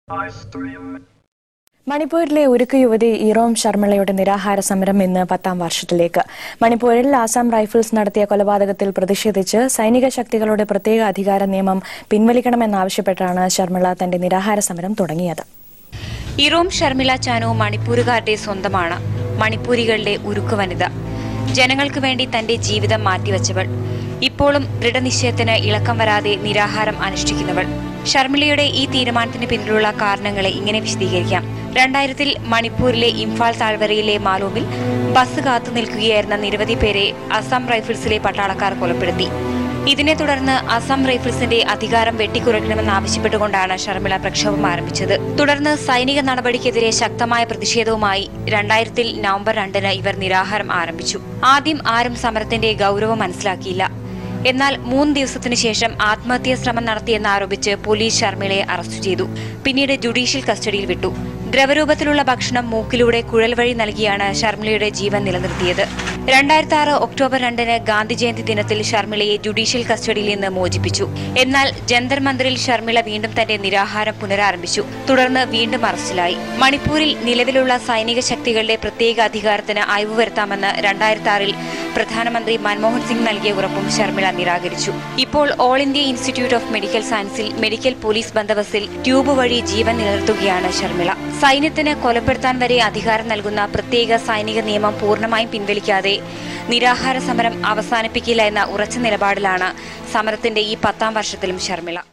മണിപ്പൂരിലെ ഉരുക്ക് യുവതി ഇറോം ശർമിളയുടെ നിരാഹാര സമരം ഇന്ന് പത്താം വർഷത്തിലേക്ക് മണിപ്പൂരിൽ ആസാം റൈഫിൾസ് നടത്തിയ കൊലപാതകത്തിൽ പ്രതിഷേധിച്ച് സൈനിക ശക്തികളുടെ പ്രത്യേക അധികാര നിയമം പിൻവലിക്കണമെന്നാവശ്യപ്പെട്ടാണ് ശർമിള തന്റെ നിരാഹാര സമരം തുടങ്ങിയത് ഇറോം ഷർമിള ചാനു മണിപ്പൂരുകാരുടെ സ്വന്തമാണ് മണിപ്പൂരികളുടെ ഉരുക്കു വനിത ജനങ്ങൾക്ക് വേണ്ടി തന്റെ ജീവിതം മാറ്റിവെച്ചവൾ ഇപ്പോഴും ദൃഢനിശ്ചയത്തിന് ഇളക്കം വരാതെ നിരാഹാരം അനുഷ്ഠിക്കുന്നവൾ ഷർമിളയുടെ ഈ തീരുമാനത്തിന് പിന്നിലുള്ള കാരണങ്ങളെ ഇങ്ങനെ വിശദീകരിക്കാം രണ്ടായിരത്തിൽ മണിപ്പൂരിലെ ഇംഫാൽ താഴ്വരയിലെ മാലൂമിൽ ബസ് കാത്തു നിൽക്കുകയായിരുന്ന നിരവധി പേരെ അസം റൈഫിൾസിലെ പട്ടാളക്കാർ കൊലപ്പെടുത്തി ഇതിനെ തുടർന്ന് അസം റൈഫിൾസിന്റെ അധികാരം വെട്ടിക്കുറയ്ക്കണമെന്നാവശ്യപ്പെട്ടുകൊണ്ടാണ് ഷർമിള പ്രക്ഷോഭം ആരംഭിച്ചത് തുടർന്ന് സൈനിക നടപടിക്കെതിരെ ശക്തമായ പ്രതിഷേധവുമായി രണ്ടായിരത്തിൽ നവംബർ രണ്ടിന് ഇവർ നിരാഹാരം ആരംഭിച്ചു ആദ്യം ആരും സമരത്തിന്റെ ഗൗരവം മനസ്സിലാക്കിയില്ല എന്നാൽ മൂന്ന് ദിവസത്തിനു ശേഷം ആത്മഹത്യാ ശ്രമം നടത്തിയെന്നാരോപിച്ച് പോലീസ് ഷർമിളയെ അറസ്റ്റ് ചെയ്തു പിന്നീട് ജുഡീഷ്യൽ കസ്റ്റഡിയിൽ വിട്ടു ദ്രവരൂപത്തിലുള്ള ഭക്ഷണം മൂക്കിലൂടെ കുഴൽ വഴി നൽകിയാണ് ഷർമിളയുടെ ജീവൻ നിലനിർത്തിയത് രണ്ടായിരത്തി ആറ് ഒക്ടോബർ രണ്ടിന് ഗാന്ധി ജയന്തി ദിനത്തിൽ ഷർമിളയെ ജുഡീഷ്യൽ കസ്റ്റഡിയിൽ നിന്ന് മോചിപ്പിച്ചു എന്നാൽ ജന്തർ മന്ദിറിൽ ഷർമിള വീണ്ടും തന്റെ നിരാഹാരം പുനരാരംഭിച്ചു തുടർന്ന് വീണ്ടും അറസ്റ്റിലായി മണിപ്പൂരിൽ നിലവിലുള്ള സൈനിക ശക്തികളുടെ പ്രത്യേക അധികാരത്തിന് അയവ് വരുത്താമെന്ന് രണ്ടായിരത്തി ആറിൽ പ്രധാനമന്ത്രി മൻമോഹൻ സിംഗ് നൽകിയ ഉറപ്പും ഷർമിള നിരാകരിച്ചു ഇപ്പോൾ all India institute of medical സയൻസിൽ മെഡിക്കൽ പോലീസ് ബന്ദോബസ്തിൽ ട്യൂബ് വഴി ജീവൻ നിലനിർത്തുകയാണ് ഷർമിള സൈന്യത്തിന് കൊലപ്പെടുത്താൻ വരെ അധികാരം നൽകുന്ന പ്രത്യേക സൈനിക നിയമം പൂർണ്ണമായും പിൻവലിക്കാതെ നിരാഹാര സമരം അവസാനിപ്പിക്കില്ല എന്ന ഉറച്ച നിലപാടിലാണ് സമരത്തിന്റെ ഈ പത്താം വർഷത്തിലും ഷർമിള